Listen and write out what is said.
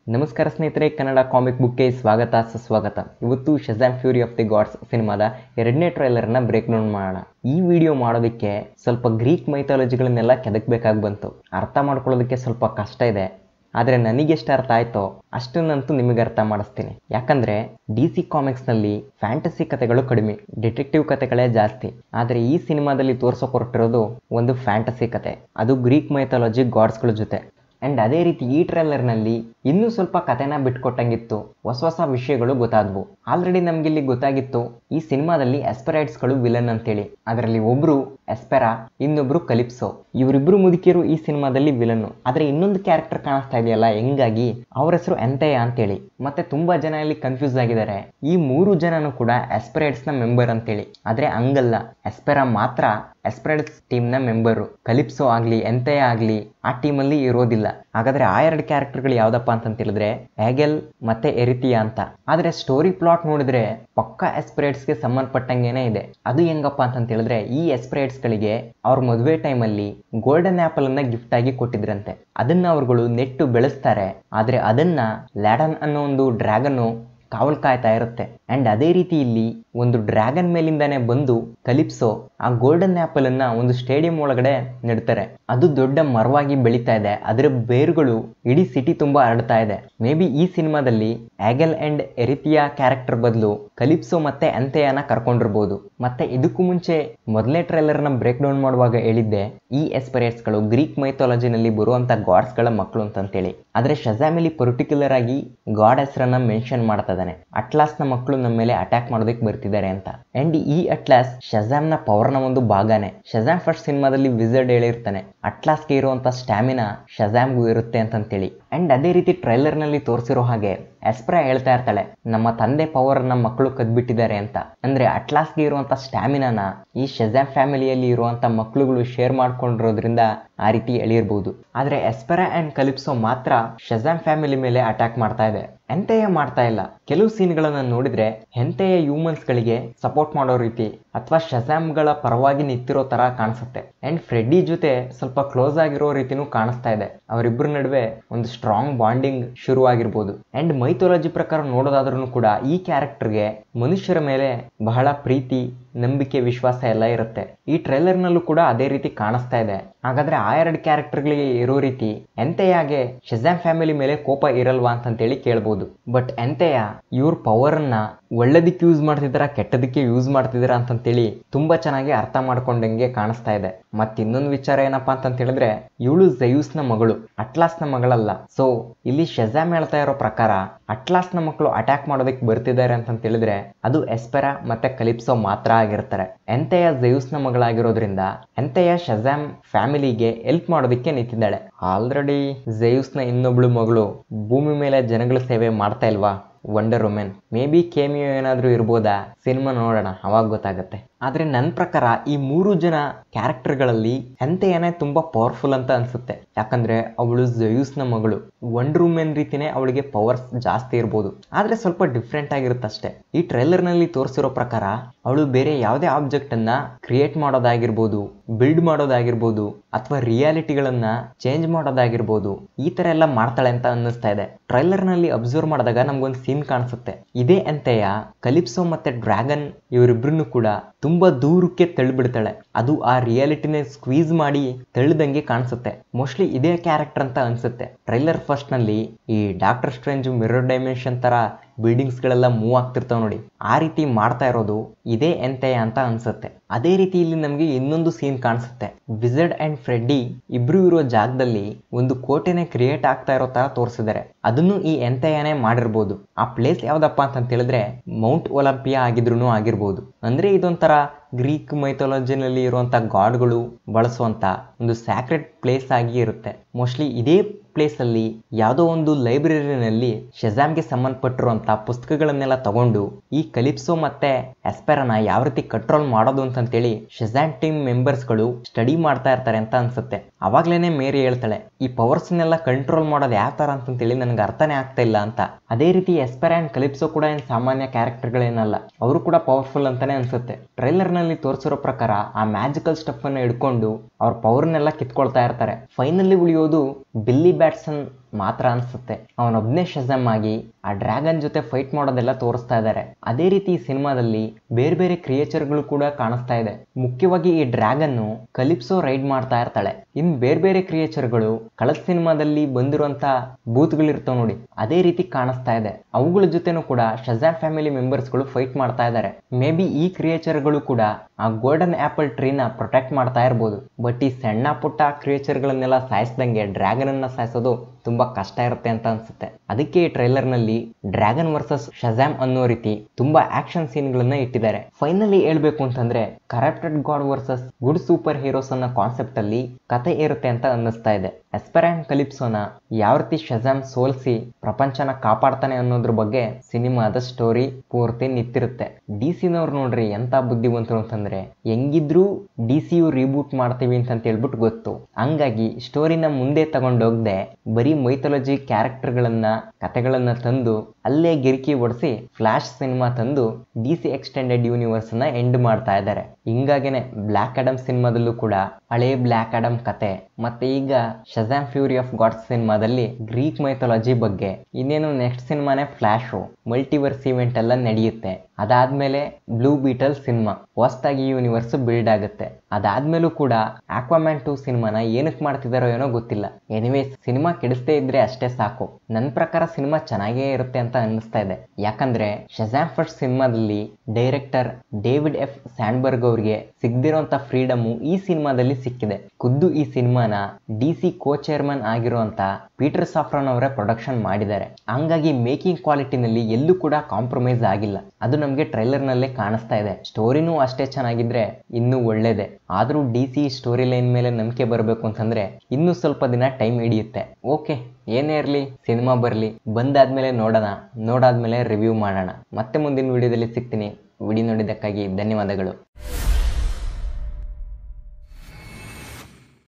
ನಮಸ್ಕಾರ ಸ್ನೇಹಿತರೆ ಕನ್ನಡ ಕಾಮಿಕ್ ಬುಕ್ಗೆ ಸ್ವಾಗತ ಸುಸ್ವಾಗತ ಇವತ್ತು Shazam fury of the gods ಸಿನಿಮಾದ ಎರಡನೇ ಟ್ರೈಲರ್ನ ಬ್ರೇಕ್ ಡೌನ್ ಮಾಡೋಣ ಈ ವಿಡಿಯೋ ಮಾಡೋದಕ್ಕೆ ಸ್ವಲ್ಪ ಗ್ರೀಕ್ ಮೈಥಾಲಜಿಗಳನ್ನೆಲ್ಲ ಕೆದಕ್ಬೇಕಾಗಿ ಬಂತು ಅರ್ಥ ಮಾಡ್ಕೊಳ್ಳೋದಕ್ಕೆ ಸ್ವಲ್ಪ ಕಷ್ಟ ಇದೆ ಆದರೆ ನನಗೆಷ್ಟು ಅರ್ಥ ಆಯ್ತೋ ಅಷ್ಟನ್ನಂತೂ ನಿಮಗೆ ಅರ್ಥ ಮಾಡಿಸ್ತೀನಿ ಯಾಕಂದ್ರೆ ಡಿ ಸಿ ಕಾಮಿಕ್ಸ್ನಲ್ಲಿ ಫ್ಯಾಂಟಸಿ ಕಥೆಗಳು ಕಡಿಮೆ ಡಿಟೆಕ್ಟಿವ್ ಕಥೆಗಳೇ ಜಾಸ್ತಿ ಆದರೆ ಈ ಸಿನಿಮಾದಲ್ಲಿ ತೋರ್ಸೋಕೆ ಹೊರಟಿರೋದು ಒಂದು ಫ್ಯಾಂಟಸಿ ಕತೆ ಅದು ಗ್ರೀಕ್ ಮೈಥಾಲಜಿ ಗಾಡ್ಸ್ಗಳ ಜೊತೆ ಆ್ಯಂಡ್ ಅದೇ ರೀತಿ ಈ ಟ್ರೈಲರ್ನಲ್ಲಿ ಇನ್ನೂ ಸ್ವಲ್ಪ ಕಥೆನ ಬಿಟ್ಕೊಟ್ಟಂಗಿತ್ತು ಹೊಸ ಹೊಸ ವಿಷಯಗಳು ಗೊತ್ತಾದ್ವು ಆಲ್ರೆಡಿ ನಮ್ಗಿಲ್ಲಿ ಗೊತ್ತಾಗಿತ್ತು ಈ ಸಿನಿಮಾದಲ್ಲಿ ಎಸ್ಪೆರೈಡ್ಸ್ಗಳು ವಿಲನ್ ಅಂತೇಳಿ ಅದರಲ್ಲಿ ಒಬ್ರು ಎಸ್ಪೆರಾ ಇನ್ನೊಬ್ರು ಕಲಿಪ್ಸೋ ಇವರಿಬ್ರು ಮುದುಕಿಯರು ಈ ಸಿನಿಮಾದಲ್ಲಿ ವಿಲನ್ನು ಆದರೆ ಇನ್ನೊಂದು ಕ್ಯಾರೆಕ್ಟರ್ ಕಾಣಿಸ್ತಾ ಇದೆಯಲ್ಲ ಹೆಂಗಾಗಿ ಅವ್ರ ಹೆಸರು ಎಂತೆಯ ಅಂತೇಳಿ ಮತ್ತೆ ತುಂಬಾ ಜನ ಇಲ್ಲಿ ಕನ್ಫ್ಯೂಸ್ ಆಗಿದ್ದಾರೆ ಈ ಮೂರು ಜನನು ಕೂಡ ಎಸ್ಪೆರೈಡ್ಸ್ ನ ಮೆಂಬರ್ ಅಂತೇಳಿ ಆದ್ರೆ ಹಂಗಲ್ಲ ಎಸ್ಪೆರಾ ಮಾತ್ರ ಎಸ್ಪೆರೈಡ್ಸ್ ಟೀಮ್ ನ ಮೆಂಬರು ಕಲಿಪ್ಸೋ ಆಗ್ಲಿ ಎಂತೆಯ ಆಗ್ಲಿ ಆ ಟೀಮಲ್ಲಿ ಇರೋದಿಲ್ಲ ಹಾಗಾದ್ರೆ ಆ ಎರಡು ಕ್ಯಾರೆಕ್ಟರ್ಗಳು ಯಾವ್ದಪ್ಪ ಅಂತ ಹೇಳಿದ್ರೆ ಹ್ಯಾಗೆಲ್ ಮತ್ತೆ ಎರಿತಿಯಾ ಅಂತ ಆದ್ರೆ ಸ್ಟೋರಿ ಪ್ಲಾಟ್ ನೋಡಿದ್ರೆ ಪಕ್ಕ ಎಸ್ಪಿರೇಟ್ಸ್ಗೆ ಸಂಬಂಧಪಟ್ಟಂಗೇನೆ ಇದೆ ಅದು ಹೆಂಗಪ್ಪ ಅಂತ ಹೇಳಿದ್ರೆ ಈ ಎಸ್ಪಿರೇಟ್ಸ್ ಗಳಿಗೆ ಅವ್ರ ಮದುವೆ ಟೈಮಲ್ಲಿ ಗೋಲ್ಡನ್ ಆಪಲ್ ಅನ್ನ ಗಿಫ್ಟ್ ಆಗಿ ಕೊಟ್ಟಿದ್ರಂತೆ ಅದನ್ನ ಅವ್ರುಗಳು ನೆಟ್ಟು ಬೆಳೆಸ್ತಾರೆ ಆದ್ರೆ ಅದನ್ನ ಲ್ಯಾಡನ್ ಅನ್ನೋ ಒಂದು ಡ್ರ್ಯಾಗನ್ ಕಾವಲ್ ಕಾಯ್ತಾ ಇರುತ್ತೆ ಅಂಡ್ ಅದೇ ರೀತಿ ಇಲ್ಲಿ ಒಂದು ಡ್ರ್ಯಾಗನ್ ಮೇಲಿಂದಾನೆ ಬಂದು ಕಲಿಪ್ಸೋ ಆ ಗೋಲ್ಡನ್ ಆಪಲ್ ಅನ್ನ ಒಂದು ಸ್ಟೇಡಿಯಂ ಒಳಗಡೆ ನೆಡ್ತಾರೆ ಅದು ದೊಡ್ಡ ಮರವಾಗಿ ಬೆಳೀತಾ ಇದೆ ಅದರ ಬೇರುಗಳು ಇಡೀ ಸಿಟಿ ತುಂಬಾ ಹರಡ್ತಾ ಇದೆ ಮೇ ಬಿ ಈ ಸಿನಿಮಾದಲ್ಲಿ ಆಗೆಲ್ ಅಂಡ್ ಎರಿತಿಯಾ ಕ್ಯಾರೆಕ್ಟರ್ ಬದಲು ಕಲಿಪ್ಸೋ ಮತ್ತೆ ಅಂತೆಯನ ಕರ್ಕೊಂಡಿರ್ಬೋದು ಮತ್ತೆ ಇದಕ್ಕೂ ಮುಂಚೆ ಮೊದಲನೇ ಟ್ರೈಲರ್ ನ ಬ್ರೇಕ್ ಡೌನ್ ಮಾಡುವಾಗ ಹೇಳಿದ್ದೆ ಈ ಎಸ್ಪೆರೇಟ್ಸ್ ಗಳು ಗ್ರೀಕ್ ಮೈಥಾಲಜಿನಲ್ಲಿ ಬರುವಂತ ಗಾಡ್ಸ್ ಗಳ ಮಕ್ಕಳು ಅಂತಂತೇಳಿ ಆದ್ರೆ ಶಜಾಮಿಲಿ ಪರ್ಟಿಕ್ಯುಲರ್ ಆಗಿ ಗಾಡ್ ಹೆಸರನ್ನ ಮೆನ್ಷನ್ ಮಾಡ್ತಾ ಇದ್ದಾನೆ ಅಟ್ಲಾಸ್ ನ ಮಕ್ಕಳು ನಮ್ಮ ಮೇಲೆ ಅಟ್ಯಾಕ್ ಮಾಡೋದಕ್ಕೆ ಬರ್ತಿದ್ದಾರೆ ಅಂತ ಅಂಡ್ ಈ ಅಟ್ಲಾಸ್ ಶಜಾಮ್ ನ ಪವರ್ ನ ಒಂದು ಭಾಗನೇ ಶಜಾಮ್ ಫಸ್ಟ್ ಸಿನಿಮಾದಲ್ಲಿ ವಿಸರ್ಡ್ ಹೇಳಿರ್ತಾನೆ ಅಟ್ಲಾಸ್ಗೆ ಇರುವಂತ ಸ್ಟ್ಯಾಮಿನಾ ಶಜಾಮ್ಗೂ ಇರುತ್ತೆ ಅಂತಂತೇಳಿ ಅಂಡ್ ಅದೇ ರೀತಿ ಟ್ರೈಲರ್ ನಲ್ಲಿ ತೋರಿಸಿರೋ ಹಾಗೆ ಎಸ್ಪ್ರಾ ಹೇಳ್ತಾ ಇರ್ತಾಳೆ ನಮ್ಮ ತಂದೆ ಪವರ್ ನಮ್ಮ ಮಕ್ಕಳು ಕದ್ಬಿಟ್ಟಿದ್ದಾರೆ ಅಂತ ಅಂದ್ರೆ ಅಟ್ಲಾಸ್ಗೆ ಇರುವಂತ ಸ್ಟ್ಯಾಮಿನಾನ ಈ ಶಜಾಮ್ ಫ್ಯಾಮಿಲಿಯಲ್ಲಿ ಇರುವಂತ ಮಕ್ಕಳುಗಳು ಶೇರ್ ಮಾಡ್ಕೊಂಡಿರೋದ್ರಿಂದ ಆ ರೀತಿ ಎಳಿರ್ಬೋದು ಆದ್ರೆ ಎಸ್ಪೆರಾ ಅಂಡ್ ಕಲಿಪ್ಸೋ ಮಾತ್ರ ಶಜಾಮ್ ಫ್ಯಾಮಿಲಿ ಮೇಲೆ ಅಟ್ಯಾಕ್ ಮಾಡ್ತಾ ಇದೆ ಎಂತೆಯ ಮಾಡ್ತಾ ಇಲ್ಲ ಕೆಲವು ಸೀನ್ಗಳನ್ನ ನೋಡಿದ್ರೆ ಎಂತೆಯ ಹ್ಯೂಮನ್ಸ್ ಗಳಿಗೆ ಸಪೋರ್ಟ್ ಮಾಡೋ ರೀತಿ ಅಥವಾ ಶಜಾಮ್ಗಳ ಪರವಾಗಿ ನಿಂತಿರೋ ತರ ಕಾಣಿಸುತ್ತೆ ಅಂಡ್ ಫ್ರೆಡ್ಡಿ ಜೊತೆ ಸ್ವಲ್ಪ ಕ್ಲೋಸ್ ಆಗಿರೋ ರೀತಿನೂ ಕಾಣಿಸ್ತಾ ಇದೆ ಅವರಿಬ್ಬರ ನಡುವೆ ಒಂದು ಸ್ಟ್ರಾಂಗ್ ಬಾಂಡಿಂಗ್ ಶುರು ಆಗಿರ್ಬೋದು ಅಂಡ್ ಮೈಥಾಲಜಿ ಪ್ರಕಾರ ನೋಡೋದಾದ್ರೂ ಕೂಡ ಈ ಕ್ಯಾರೆಕ್ಟರ್ಗೆ ಮನುಷ್ಯರ ಮೇಲೆ ಬಹಳ ಪ್ರೀತಿ ನಂಬಿಕೆ ವಿಶ್ವಾಸ ಎಲ್ಲ ಇರುತ್ತೆ ಈ ಟ್ರೈಲರ್ನಲ್ಲೂ ಕೂಡ ಅದೇ ರೀತಿ ಕಾಣಿಸ್ತಾ ಇದೆ ಹಾಗಾದ್ರೆ ಆ ಎರಡು ಕ್ಯಾರೆಕ್ಟರ್ಗಳಿಗೆ ಇರೋ ರೀತಿ ಎಂತೆಯಾಗೆ ಶಜಾಮ್ ಫ್ಯಾಮಿಲಿ ಮೇಲೆ ಕೋಪ ಇರಲ್ವಾ ಅಂತಂತೇಳಿ ಕೇಳ್ಬೋದು ಬಟ್ ಎಂತೆಯ ಇವ್ರ ಪವರನ್ನ ಒಳ್ಳೆದಕ್ಕೆ ಯೂಸ್ ಮಾಡ್ತಿದ್ದೀರಾ ಕೆಟ್ಟದಕ್ಕೆ ಯೂಸ್ ಮಾಡ್ತಿದ್ದೀರಾ ಅಂತಂತೇಳಿ ತುಂಬಾ ಚೆನ್ನಾಗಿ ಅರ್ಥ ಮಾಡ್ಕೊಂಡಂಗೆ ಕಾಣಿಸ್ತಾ ಇದೆ ಮತ್ತೆ ಇನ್ನೊಂದು ವಿಚಾರ ಏನಪ್ಪಾ ಅಂತ ಹೇಳಿದ್ರೆ ಇವಳು ನ ಮಗಳು ಅಟ್ಲಾಸ್ನ ಮಗಳಲ್ಲ ಸೊ ಇಲ್ಲಿ ಶಜಾಮ್ ಹೇಳ್ತಾ ಇರೋ ಪ್ರಕಾರ ಅಟ್ಲಾಸ್ನ ಮಕ್ಕಳು ಅಟ್ಯಾಕ್ ಮಾಡೋದಕ್ಕೆ ಬರ್ತಿದ್ದಾರೆ ಅಂತ ಹೇಳಿದ್ರೆ ಅದು ಎಸ್ಪೆರಾ ಮತ್ತೆ ಕಲಿಪ್ಸೋ ಮಾತ್ರ ಆಗಿರ್ತಾರೆ ಎಂತೆಯ ನ ಮಗಳಾಗಿರೋದ್ರಿಂದ ಎಂತೆಯ ಶಜಾಮ್ ಫ್ಯಾಮಿಲಿಗೆ ಹೆಲ್ಪ್ ಮಾಡೋದಕ್ಕೆ ನಿಂತಿದ್ದಾಳೆ ಆಲ್ರೆಡಿ ನ ಇನ್ನೊಬ್ಳು ಮಗಳು ಭೂಮಿ ಮೇಲೆ ಜನಗಳ ಸೇವೆ ಮಾಡ್ತಾ ಇಲ್ವಾ Wonder Woman maybe cameo ಏನಾದರೂ ಇರ್ಬೋದಾ ಸಿನಿಮಾ ನೋಡೋಣ ಅವಾಗ ಗೊತ್ತಾಗುತ್ತೆ ಆದರೆ ನನ್ನ ಪ್ರಕಾರ ಈ ಮೂರು ಜನ ಕ್ಯಾರೆಕ್ಟರ್ಗಳಲ್ಲಿ ಎಂತೆಯನೇ ತುಂಬಾ ಪವರ್ಫುಲ್ ಅಂತ ಅನ್ಸುತ್ತೆ ಯಾಕಂದ್ರೆ ಅವಳು ನ ಮಗಳು ವಂಡರ್ ವುಮೆನ್ ರೀತಿನೇ ಅವಳಿಗೆ ಪವರ್ಸ್ ಜಾಸ್ತಿ ಇರ್ಬೋದು ಆದ್ರೆ ಸ್ವಲ್ಪ ಡಿಫ್ರೆಂಟ್ ಆಗಿರುತ್ತೆ ಅಷ್ಟೇ ಈ ಟ್ರೈಲರ್ ನಲ್ಲಿ ತೋರಿಸಿರೋ ಪ್ರಕಾರ ಅವಳು ಬೇರೆ ಯಾವುದೇ ಆಬ್ಜೆಕ್ಟ್ ಅನ್ನ ಕ್ರಿಯೇಟ್ ಮಾಡೋದಾಗಿರ್ಬೋದು ಬಿಲ್ಡ್ ಮಾಡೋದಾಗಿರ್ಬೋದು ಅಥವಾ ರಿಯಾಲಿಟಿಗಳನ್ನ ಚೇಂಜ್ ಮಾಡೋದಾಗಿರ್ಬೋದು ಈ ತರ ಎಲ್ಲ ಮಾಡ್ತಾಳೆ ಅಂತ ಅನ್ನಿಸ್ತಾ ಇದೆ ಟ್ರೈಲರ್ ನಲ್ಲಿ ಅಬ್ಸರ್ವ್ ಮಾಡಿದಾಗ ನಮ್ಗೊಂದು ಸೀನ್ ಕಾಣಿಸುತ್ತೆ ಇದೇ ಅಂತೆಯ ಕಲಿಪ್ಸೋ ಮತ್ತೆ ಡ್ರ್ಯಾಗನ್ ಇವರಿಬ್ರು ಕೂಡ ತುಂಬಾ ದೂರಕ್ಕೆ ತಳ್ಳಿಬಿಡ್ತಾಳೆ ಅದು ಆ ರಿಯಾಲಿಟಿನೇ ಸ್ಕ್ವೀಸ್ ಮಾಡಿ ತಳ್ಳಿದಂಗೆ ಕಾಣಿಸುತ್ತೆ ಮೋಸ್ಟ್ಲಿ ಇದೇ ಕ್ಯಾರೆಕ್ಟರ್ ಅಂತ ಅನ್ಸುತ್ತೆ ಟ್ರೈಲರ್ ಫಸ್ಟ್ ನಲ್ಲಿ ಈ ಡಾಕ್ಟರ್ ಸ್ಟ್ರೇಂಜ್ ಮಿರರ್ ಡೈಮೆನ್ಷನ್ ತರ ಬಿಲ್ಡಿಂಗ್ಸ್ ಗಳೆಲ್ಲ ಮೂವ್ ಆಗ್ತಿರ್ತಾವ ನೋಡಿ ಆ ರೀತಿ ಮಾಡ್ತಾ ಇರೋದು ಇದೇ ಎಂತೆಯ ಅಂತ ಅನ್ಸುತ್ತೆ ಅದೇ ರೀತಿ ಇಲ್ಲಿ ನಮಗೆ ಇನ್ನೊಂದು ಸೀನ್ ಕಾಣಿಸುತ್ತೆ ವಿಸರ್ಡ್ ಅಂಡ್ ಫ್ರೆಡ್ಡಿ ಇಬ್ರು ಇರೋ ಜಾಗದಲ್ಲಿ ಒಂದು ಕೋಟೆನೆ ಕ್ರಿಯೇಟ್ ಆಗ್ತಾ ಇರೋ ತರ ತೋರಿಸಿದ್ದಾರೆ ಅದನ್ನು ಈ ಎಂತೆಯನೇ ಮಾಡಿರ್ಬೋದು ಆ ಪ್ಲೇಸ್ ಯಾವ್ದಪ್ಪ ಅಂತ ಹೇಳಿದ್ರೆ ಮೌಂಟ್ ಒಲಂಪಿಯಾ ಆಗಿದ್ರು ಆಗಿರ್ಬೋದು ಅಂದ್ರೆ ಇದೊಂಥರ ಗ್ರೀಕ್ ಮೈಥಾಲಜಿನಲ್ಲಿ ಇರುವಂತ ಗಾಡ್ಗಳು ಬಳಸುವಂತ ಒಂದು ಸ್ಯಾಕ್ರೆಡ್ ಪ್ಲೇಸ್ ಆಗಿ ಇರುತ್ತೆ ಮೋಸ್ಟ್ಲಿ ಇದೇ ಪ್ಲೇಸ್ ಅಲ್ಲಿ ಯಾವುದೋ ಒಂದು ಲೈಬ್ರರಿನಲ್ಲಿ ಶಜಾಮ್ಗೆ ಸಂಬಂಧಪಟ್ಟಿರುವಂತ ಪುಸ್ತಕಗಳನ್ನೆಲ್ಲ ತಗೊಂಡು ಈ ಕಲಿಪ್ಸೋ ಮತ್ತೆ ಎಸ್ಪೆರನ ಯಾವ ರೀತಿ ಕಂಟ್ರೋಲ್ ಮಾಡೋದು ಅಂತಂತೇಳಿ ಶಜಾಮ್ ಟೀಮ್ ಮೆಂಬರ್ಸ್ಗಳು ಸ್ಟಡಿ ಮಾಡ್ತಾ ಇರ್ತಾರೆ ಅಂತ ಅನ್ಸುತ್ತೆ ಅವಾಗ್ಲೇನೆ ಮೇರಿ ಹೇಳ್ತಾಳೆ ಈ ಪವರ್ಸ್ನೆಲ್ಲ ಕಂಟ್ರೋಲ್ ಮಾಡೋದು ಯಾವ ತರ ಅಂತಂತೇಳಿ ನನಗೆ ಅರ್ಥನೇ ಆಗ್ತಾ ಇಲ್ಲ ಅಂತ ಅದೇ ರೀತಿ ಎಸ್ಪೆರ ಅಂಡ್ ಕಲಿಪ್ಸೋ ಕೂಡ ಏನ್ ಸಾಮಾನ್ಯ ಕ್ಯಾರೆಕ್ಟರ್ಗಳೇನಲ್ಲ ಅವರು ಕೂಡ ಪವರ್ಫುಲ್ ಅಂತಾನೆ ಅನ್ಸುತ್ತೆ ಟ್ರೈಲರ್ ನಲ್ಲಿ ತೋರಿಸಿರೋ ಪ್ರಕಾರ ಆ ಮ್ಯಾಜಿಕಲ್ ಸ್ಟಫ್ ಅನ್ನ ಹಿಡ್ಕೊಂಡು ಅವ್ರ ಪವರ್ನೆಲ್ಲ ಕಿತ್ಕೊಳ್ತಾ ಇರ್ತಾರೆ ಫೈನಲಿ ಉಳಿಯೋದು ಬಿಲ್ಲಿ ಬ್ಯಾಟ್ಸನ್ ಮಾತ್ರ ಅನ್ಸುತ್ತೆ ಅವನೊಬ್ನೇ ಶಜಮ್ ಆಗಿ ಆ ಡ್ರ್ಯಾಗನ್ ಜೊತೆ ಫೈಟ್ ಮಾಡೋದೆಲ್ಲ ತೋರಿಸ್ತಾ ಇದ್ದಾರೆ ಅದೇ ರೀತಿ ಈ ಸಿನಿಮಾದಲ್ಲಿ ಬೇರೆ ಬೇರೆ ಕ್ರಿಯೇಚರ್ಗಳು ಕೂಡ ಕಾಣಿಸ್ತಾ ಇದೆ ಮುಖ್ಯವಾಗಿ ಈ ಡ್ರ್ಯಾಗನ್ನು ಕಲಿಪ್ಸೋ ರೈಡ್ ಮಾಡ್ತಾ ಇರ್ತಾಳೆ ಇನ್ ಬೇರೆ ಬೇರೆ ಕ್ರಿಯೇಚರ್ಗಳು ಕಳೆದ ಸಿನಿಮಾದಲ್ಲಿ ಬಂದಿರುವಂತ ಬೂತ್ಗಳಿರ್ತಾವ ನೋಡಿ ಅದೇ ರೀತಿ ಕಾಣಿಸ್ತಾ ಇದೆ ಅವುಗಳ ಜೊತೆನೂ ಕೂಡ ಶಜಾಮ್ ಫ್ಯಾಮಿಲಿ ಮೆಂಬರ್ಸ್ಗಳು ಫೈಟ್ ಮಾಡ್ತಾ ಇದ್ದಾರೆ ಮೇ ಬಿ ಈ ಕ್ರಿಯೇಚರ್ಗಳು ಕೂಡ ಆ ಗೋಲ್ಡನ್ ಆಪಲ್ ಟ್ರೀನ ಪ್ರೊಟೆಕ್ಟ್ ಮಾಡ್ತಾ ಇರ್ಬೋದು ಬಟ್ ಈ ಸಣ್ಣ ಪುಟ್ಟ ಕ್ರಿಯೇಚರ್ಗಳನ್ನೆಲ್ಲ ಸಾಯಿಸ್ದಂಗೆ ಡ್ರ್ಯಾಗನ್ ಅನ್ನ ಸಾಯಿಸೋದು ತುಂಬಾ ಕಷ್ಟ ಇರುತ್ತೆ ಅಂತ ಅನ್ಸುತ್ತೆ ಅದಕ್ಕೆ ಈ ಟ್ರೈಲರ್ ನಲ್ಲಿ ಡ್ರ್ಯಾಗನ್ ವರ್ಸಸ್ ಶಜಾಮ್ ಅನ್ನೋ ರೀತಿ ತುಂಬಾ ಆಕ್ಷನ್ ಸೀನ್ ಗಳನ್ನ ಇಟ್ಟಿದ್ದಾರೆ ಫೈನಲಿ ಹೇಳ್ಬೇಕು ಅಂತಂದ್ರೆ corrupted god versus good superheroes ಅನ್ನೋ ಕಾನ್ಸೆಪ್ಟ್ ಅಲ್ಲಿ ಕತೆ ಇರುತ್ತೆ ಅಂತ ಅನ್ನಿಸ್ತಾ ಇದೆ ಎಸ್ಪೆರಾನ್ ಕಲಿಪ್ಸೋನ ಯಾವ ರೀತಿ ಶಜಾಮ್ ಸೋಲ್ಸಿ ಪ್ರಪಂಚನ ಕಾಪಾಡ್ತಾನೆ ಅನ್ನೋದ್ರ ಬಗ್ಗೆ ಸಿನಿಮಾದ ಸ್ಟೋರಿ ಪೂರ್ತಿ ನಿಂತಿರುತ್ತೆ ಡಿ ಸಿನವ್ರು ನೋಡ್ರಿ ಎಂತ ಬುದ್ಧಿವಂತರು ಅಂತಂದ್ರೆ ಹೆಂಗಿದ್ರು ಡಿ ಸಿ ಯು ರೀಬೂಟ್ ಮಾಡ್ತೀವಿ ಅಂತ ಹೇಳ್ಬಿಟ್ಟು ಗೊತ್ತು ಹಂಗಾಗಿ ಸ್ಟೋರಿನ ಮುಂದೆ ತಗೊಂಡೋಗ್ದೆ ಬರೀ ಮೈಥಾಲಜಿ ಕ್ಯಾರೆಕ್ಟರ್ಗಳನ್ನ ಕತೆಗಳನ್ನ ತಂದು ಅಲ್ಲೇ ಗಿರಿಕಿ ಹೊಡಿಸಿ ಫ್ಲಾಶ್ ಸಿನಿಮಾ ತಂದು ಡಿ ಸಿ ಎಕ್ಸ್ಟೆಂಡೆಡ್ ಯೂನಿವರ್ಸ್ ನ ಎಂಡ್ ಮಾಡ್ತಾ ಇದ್ದಾರೆ ಹಿಂಗಾಗೇನೆ ಬ್ಲ್ಯಾಕ್ ಅಡಮ್ ಸಿನಿಮಾದಲ್ಲೂ ಕೂಡ ಹಳೆ ಬ್ಲ್ಯಾಕ್ ಅಡಮ್ ಕತೆ ಮತ್ತೆ ಈಗ ಶಜಾಮ್ ಫ್ಯೂರಿ ಆಫ್ ಗಾಡ್ಸ್ ಸಿನಿಮಾದಲ್ಲಿ ಗ್ರೀಕ್ ಮೈಥಾಲಜಿ ಬಗ್ಗೆ ಇನ್ನೇನು ನೆಕ್ಸ್ಟ್ ಸಿನಿಮಾನೇ ಫ್ಲಾಶು ಮಲ್ಟಿವರ್ಸ್ ಇವೆಂಟ್ ಎಲ್ಲ ನಡೆಯುತ್ತೆ ಅದಾದ್ಮೇಲೆ ಬ್ಲೂ ಬೀಟಲ್ ಸಿನಿಮಾ ಹೊಸದಾಗಿ ಯೂನಿವರ್ಸ್ ಬಿಲ್ಡ್ ಆಗುತ್ತೆ ಅದಾದ್ಮೇಲೂ ಕೂಡ ಆಕ್ವಾಮ್ಯಾನ್ ಟೂ ಸಿನಿಮಾನ ಏನಕ್ಕೆ ಮಾಡ್ತಿದಾರೋ ಏನೋ ಗೊತ್ತಿಲ್ಲ ಎನಿವೇಸ್ ಸಿನಿಮಾ ಕೆಡಿಸ್ದೇ ಇದ್ರೆ ಅಷ್ಟೇ ಸಾಕು ನನ್ನ ಪ್ರಕಾರ ಸಿನಿಮಾ ಚೆನ್ನಾಗೇ ಇರುತ್ತೆ ಅಂತ ಅನ್ನಿಸ್ತಾ ಇದೆ ಯಾಕಂದ್ರೆ ಶಜಾಮ್ ಫಸ್ಟ್ ಸಿನಿಮಾದಲ್ಲಿ ಡೈರೆಕ್ಟರ್ ಡೇವಿಡ್ ಎಫ್ ಸ್ಯಾಂಡ್ಬರ್ಗ್ ಅವ್ರಿಗೆ ಸಿಗ್ದಿರೋಂಥ ಫ್ರೀಡಮು ಈ ಸಿನಿಮಾದಲ್ಲಿ ಸಿಕ್ಕಿದೆ ಖುದ್ದು ಈ ಸಿನಿಮಾನ ಡಿ ಸಿ ಕೋ ಚೇರ್ಮನ್ ಆಗಿರುವಂತ ಪೀಟರ್ ಸಾಫ್ರಾನ್ ಅವರೇ ಪ್ರೊಡಕ್ಷನ್ ಮಾಡಿದ್ದಾರೆ ಹಂಗಾಗಿ ಮೇಕಿಂಗ್ ಕ್ವಾಲಿಟಿನಲ್ಲಿ ಎಲ್ಲೂ ಕೂಡ ಕಾಂಪ್ರಮೈಸ್ ಆಗಿಲ್ಲ ಅದು ನಮಗೆ ಟ್ರೈಲರ್ನಲ್ಲೇ ಕಾಣಿಸ್ತಾ ಇದೆ ಸ್ಟೋರಿನೂ ಅಷ್ಟೇ ಚೆನ್ನಾಗಿದ್ರೆ ಇನ್ನೂ ಒಳ್ಳೇದೆ ಆದರೂ ಡಿ ಸಿ ಸ್ಟೋರಿ ಲೈನ್ ಮೇಲೆ ನಂಬಿಕೆ ಬರಬೇಕು ಅಂತಂದ್ರೆ ಇನ್ನೂ ಸ್ವಲ್ಪ ದಿನ ಟೈಮ್ ಹಿಡಿಯುತ್ತೆ ಓಕೆ ಏನೇ ಇರಲಿ ಸಿನಿಮಾ ಬರಲಿ ಬಂದಾದ್ಮೇಲೆ ನೋಡೋಣ ನೋಡಾದ್ಮೇಲೆ ರಿವ್ಯೂ ಮಾಡೋಣ ಮತ್ತೆ ಮುಂದಿನ ವಿಡಿಯೋದಲ್ಲಿ ಸಿಗ್ತೀನಿ ವಿಡಿಯೋ ನೋಡಿದ್ದಕ್ಕಾಗಿ ಧನ್ಯವಾದಗಳು